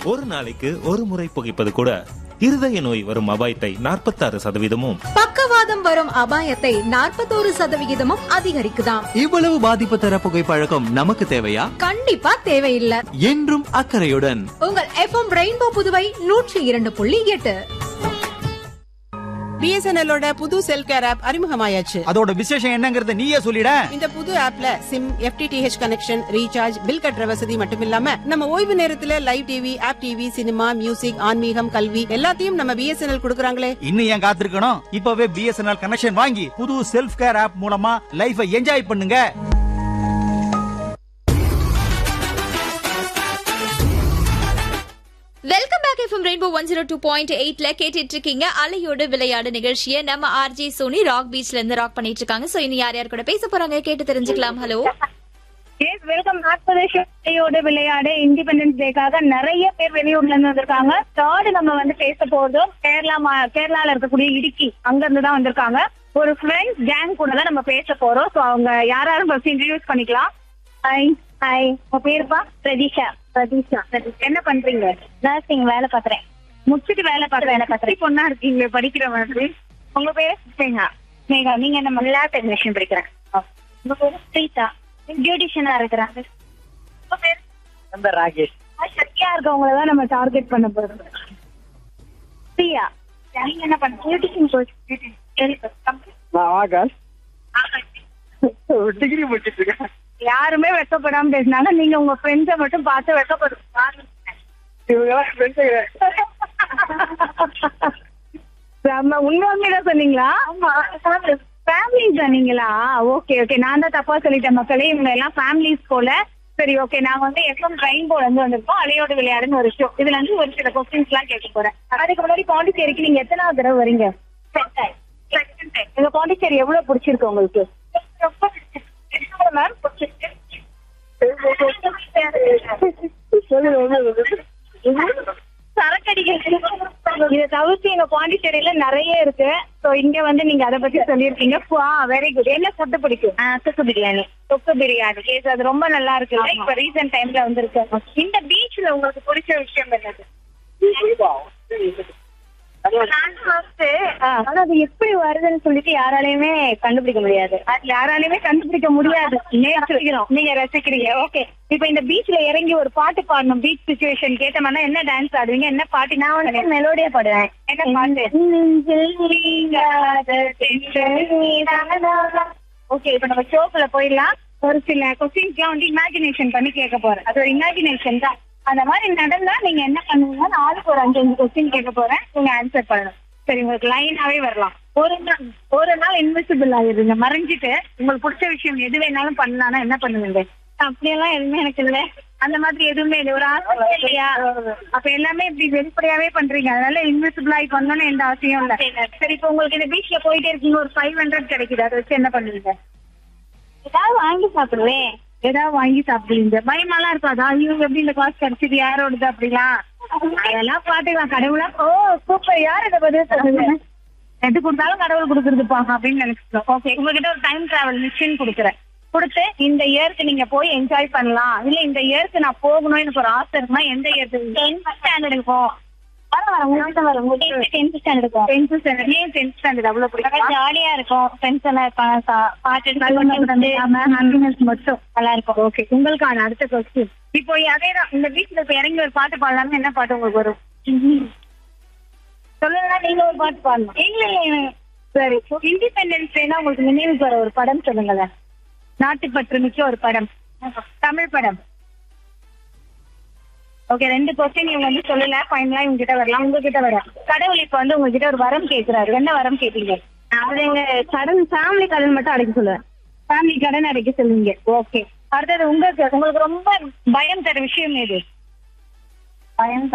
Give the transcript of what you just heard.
ஒரு நாளைக்கு ஒரு முறை புகைப்பது கூட இருதய நோய் வரும் அபாயத்தை நாற்பத்தாறு சதவீதமும் பக்கவாதம் வரும் அபாயத்தை நாற்பத்தோரு சதவிகிதமும் அதிகரிக்குதாம் இவ்வளவு பாதிப்பு தர புகைப்பழக்கம் நமக்கு தேவையா கண்டிப்பா தேவையில்லை என்றும் அக்கறையுடன் உங்கள் எஃப்எம் ரெயின்போ புதுவை நூற்றி இரண்டு புள்ளி எட்டு பிஎஸ்என்எல்லோட புது செல் கேர் ஆப் அறிமுகமாயாச்சு அதோட விசேஷம் என்னங்கறத நீயே சொல்லிட இந்த புது ஆப்ல SIM FTDH connection recharge bill கட்டுற வசதி மட்டும் இல்லாம நம்ம ஓய்வு நேரத்துல live TV app TV cinema music ஆன்மீகம் கல்வி எல்லாத்தையும் நம்ம பிஎஸ்என்எல் கொடுக்கறாங்களே இன்னும் ஏன் காத்திருக்கணும் இப்பவே பிஎஸ்என்எல் கனெக்ஷன் வாங்கி புது செல்ஃப் கேர் ஆப் மூலமா லைஃபை என்ஜாய் பண்ணுங்க welcome back F M rainbow one zero two point எயிட்ல கேட்டுட்டு இருக்கீங்க அலையோடு விளையாடு நிகழ்ச்சியை நம்ம ஆர்ஜி சோனி ராக் பீச்ல இருந்து ராக் பண்ணிட்டு இருக்காங்க சோ இனி யார் யார் கூட பேச போறாங்க கேட்டு தெரிஞ்சுக்கலாம் hello yes welcome north Pradesh வெளியோட விளையாடு இண்டிபெண்டன்ஸ் டேக்காக நிறைய பேர் வெளியூர்ல இருந்து வந்திருக்காங்க தேர்டு நம்ம வந்து பேச போறதும் கேரளா மா- கேரளால இருக்கக்கூடிய இடுக்கி அங்க இருந்து தான் வந்திருக்காங்க ஒரு ஃப்ரெண்ட்ஸ் கேங் கூட தான் நம்ம பேச போறோம் சோ அவங்க யாராரும் ஃபர்ஸ்ட் இன்ட்ரடியூஸ் பண்ணிக்கலாம் ஹாய் ஹாய் உங்க பேருப்பா பிரதீஷா பிரதீஷா என்ன பண்றீங்க நர்சிங் வேலை பாக்குறேன் முடிச்சிட்டு வேலை பாக்குறேன் வேலை பாக்குறேன் பொண்ணா இருக்கீங்களே படிக்கிற மாதிரி உங்க பேரு ஸ்னேகா ஸ்னேகா நீங்க என்ன லேப் டெக்னீஷியன் படிக்கிறேன் உங்க பேரு பிரீதா பியூட்டிஷியனா இருக்கிறேன் உங்க பேரு நம்ம ராகேஷ் சக்தியா இருக்கவங்கள தான் நம்ம டார்கெட் பண்ண போறோம் பிரியா நீங்க என்ன பண்ண பியூட்டிஷியன் கோர்ஸ் நான் ஆகாஷ் டிகிரி முடிச்சிட்டு இருக்கேன் யாருமே வெக்கப்படாம பேசினாங்க நீங்க உங்க ஃப்ரெண்ட்ஸை மட்டும் பார்த்து வெக்கப்படுங்க செம்ம, உண்மையாலுமே தான் சொன்னீங்களா ஃபேமிலிஸ் நீங்களா ஓகே ஓகே நான் தான் தப்பா சொல்லிட்டேன் மக்களே இவங்க எல்லாம் ஃபேமிலிஸ் போல சரி ஓகே நாங்க வந்து எஃப்எம் ட்ரெயின் போல இருந்து வந்திருக்கோம் அலையோட விளையாடுன்னு ஒரு ஷோ இதுல வந்து ஒரு சில கொஸ்டின்ஸ் எல்லாம் கேட்க போறேன் அதுக்கு முன்னாடி பாண்டிச்சேரிக்கு நீங்க எத்தனாவது தடவை வரீங்க எங்க பாண்டிச்சேரி எவ்வளவு பிடிச்சிருக்கு உங்களுக்கு மேம் இதை தவிர்த்து எங்க பாண்டிச்சேரியில நிறைய இருக்கு சோ இங்க வந்து நீங்க அதை பத்தி சொல்லியிருக்கீங்க வெரி குட் என்ன ஃபுட் பிடிக்கும் தொக்கு பிரியாணி தொக்கு பிரியாணி Yes, அது ரொம்ப நல்லா இருக்கு இப்ப ரீசெண்ட் டைம்ல வந்திருக்கு இந்த பீச்ல உங்களுக்கு பிடிச்ச விஷயம் என்னது ஆனா அது எப்படி வருதுன்னு சொல்லிட்டு யாராலையுமே கண்டுபிடிக்க முடியாது அது யாராலையுமே கண்டுபிடிக்க முடியாது ரசிக்கிறோம் நீங்க ரசிக்கிறீங்க ஓகே இப்ப இந்த பீச்ல இறங்கி ஒரு பாட்டு பாடணும் பீச் சுச்சுவேஷன் கேட்டோம்னா என்ன டான்ஸ் ஆடுவீங்க என்ன பாட்டு நான் வந்து மெலோடியா பாடுவேன் என்ன பாட்டு ஓகே இப்ப நம்ம ஷோக்குள்ள போயிடலாம் ஒரு சில கொஸ்டின்ஸ்லாம் வந்து இமேஜினேஷன் பண்ணி கேட்க போறேன் அது ஒரு இமேஜினேஷன் தான் அந்த மாதிரி நடந்தா நீங்க என்ன பண்ணுவீங்க ஆளுக்கு ஒரு அஞ்சு அஞ்சு கொஸ்டின் கேட்க போறேன் நீங்க ஆன்சர் பண்ணணும் சரி உங்களுக்கு லைனாவே வரலாம் ஒரு நாள் ஒரு நாள் இன்விசிபிள் ஆயிருங்க மறைஞ்சிட்டு உங்களுக்கு பிடிச்ச விஷயம் எது வேணாலும் பண்ணலாம்னா என்ன பண்ணுவீங்க அப்படியெல்லாம் எதுவுமே எனக்கு இல்ல அந்த மாதிரி எதுவுமே இல்லை ஒரு ஆசை இல்லையா அப்ப எல்லாமே இப்படி வெளிப்படையாவே பண்றீங்க அதனால இன்விசிபிள் ஆகி பண்ணணும்னு எந்த அவசியம் இல்ல சரி இப்ப உங்களுக்கு இந்த பீச்ல போயிட்டே இருக்கீங்க ஒரு ஃபைவ் ஹண்ட்ரட் கிடைக்குது அதை வச்சு என்ன பண்ணுவீங்க ஏதாவது வாங்கி சாப்பிடுவேன் ஏதாவது வாங்கி சாப்பிடுவீங்க பயமாலாம் இருக்காதா ஐயோ எப்படி இந்த காசு கிடைச்சது யாரோடது அப்படிலாம் அதெல்லாம் பாத்துக்கலாம் கடவுளா ஓ சூப்பர் யார் இதை பதில் சொல்லுங்க எது கொடுத்தாலும் கடவுள் கொடுக்குறதுப்பா அப்படின்னு நினைச்சிட்டோம் ஓகே உங்ககிட்ட ஒரு டைம் டிராவல் மிஷின் கொடுக்குறேன் கொடுத்து இந்த இயருக்கு நீங்க போய் என்ஜாய் பண்ணலாம் இல்ல இந்த இயருக்கு நான் போகணும் எனக்கு ஒரு ஆசை இருக்குன்னா எந்த இயருக்கு டென்த் ஸ்டாண்டர்ட் இருக்கும் ஜாலியா இருக்கும் ஃப்ரெண்ட்ஸ் எல்லாம் இருப்பாங்க சா- பாட்டு மட்டும் நல்லா இருக்கும் ஓகே உங்களுக்கான அடுத்த கொஸ்டின் இப்போ அதேதான் இந்த பீச்ல இப்ப இறங்கி ஒரு பாட்டு பாடலாம்னு என்ன பாட்டு உங்களுக்கு வரும் சொல்லுங்க நீங்க ஒரு பாட்டு பாடணும் இல்ல இல்ல சரி இண்டிபெண்டன்ஸ் டேனா உங்களுக்கு நினைவுக்கு வர ஒரு படம் சொல்லுங்களேன் நாட்டுப்பற்று மிக்க ஒரு படம் தமிழ் படம் ஓகே ரெண்டு கொஸ்டின் இவங்க வந்து சொல்லல ஃபைனலா இவங்க கிட்ட வரலாம் உங்ககிட்ட வர கடவுள் இப்ப வந்து உங்ககிட்ட ஒரு வரம் கேக்குறாரு என்ன வரம் கேட்டீங்க அது எங்க கடன் ஃபேமிலி கடன் மட்டும் அடைக்க சொல்லுவேன் ஃபேமிலி கடன் அடைக்க சொல்லுவீங்க ஓகே அடுத்தது உங்களுக்கு உங்களுக்கு ரொம்ப பயம் தர விஷயம் எது பயம்